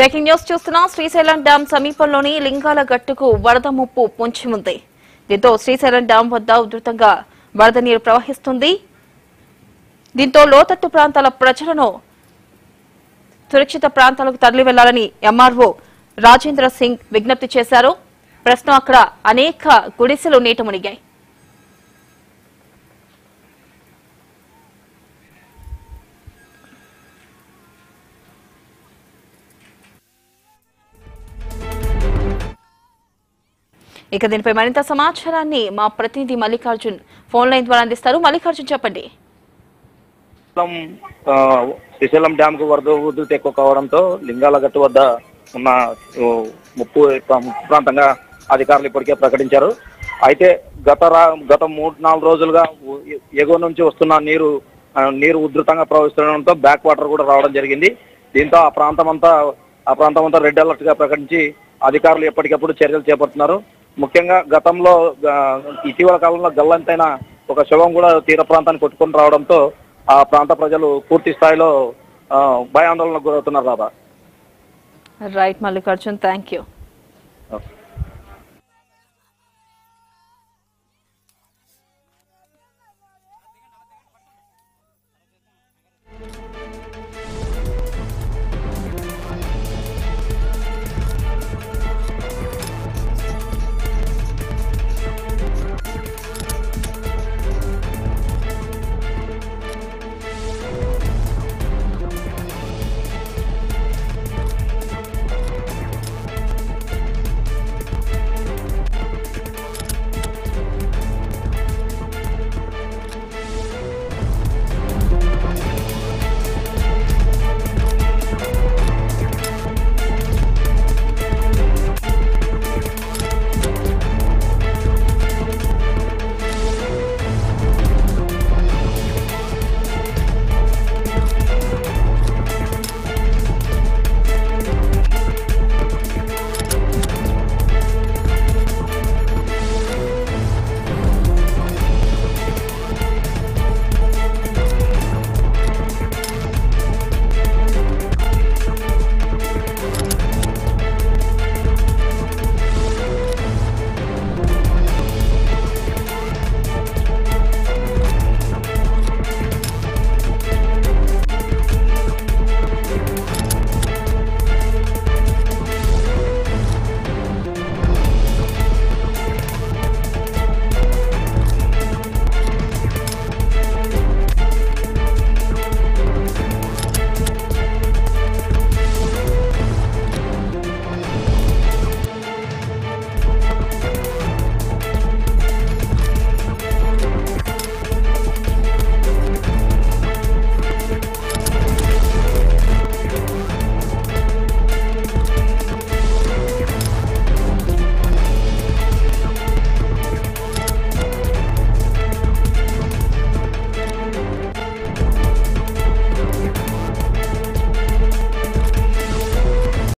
breaking news చూస్తున్నాం Srisailam dam సమీపంలోని లింగాల గట్టుకు వరద ముప్పు పొంచి ఉంది దీంతో శ్రీశైలం డ్యాం వద్ద ఉధృతంగా వరద నీరు ప్రవహిస్తుంది దీంతో లోతట్టు ప్రాంతాల ప్రజలను సురక్షిత ప్రాంతాలకు తరలి వెళ్లాలని ఎంఆర్ఓ రాజేంద్ర సింగ్ విజ్ఞప్తి చేశారు ప్రస్తుతం అక్కడ అనేక గుడిసెలు నీట మునిగాయి ఇక దీనిపై మరింత సమాచారాన్ని మా ప్రతినిధి మల్లికార్జున్ ఫోన్ లైన్ ద్వారా అందిస్తారు మల్లికార్జున్ చెప్పండి శ్రీశైలం ఆ, శ్రీశైలం డ్యామ్ కు వరద ఉధృతి ఎక్కువ కావడంతో లింగాల గట్టు వద్ద ఉన్న ఓ, ముప్పు ముప్పు ప్రాంతంగా అధికారులు ఇప్పటికే ప్రకటించారు అయితే గత రా- గత మూడు నాలుగు రోజులుగా ఉ- ఎగువ నుంచి వస్తున్న నీరు ఆ, నీరు ఉధృతంగా ప్రవహిస్తుండడంతో బ్యాక్ వాటర్ కూడా రావడం జరిగింది దీంతో ఆ ప్రాంతం అంతా ఆ ప్రాంతం అంతా రెడ్ అలర్ట్ గా ప్రకటించి అధికారులు ఎప్పటికప్పుడు చర్యలు చేపడుతున్నారు ముఖ్యంగా గతంలో ఆ, ఇటీవల కాలంలో గల్లంతైన ఒక శవం కూడా తీర ప్రాంతాన్ని కొట్టుకొని రావడంతో ఆ ప్రాంత ప్రజలు పూర్తి స్థాయిలో ఆ, భయాందోళనకు గురవుతున్నారు రాబా right Mallikarjun thank you okay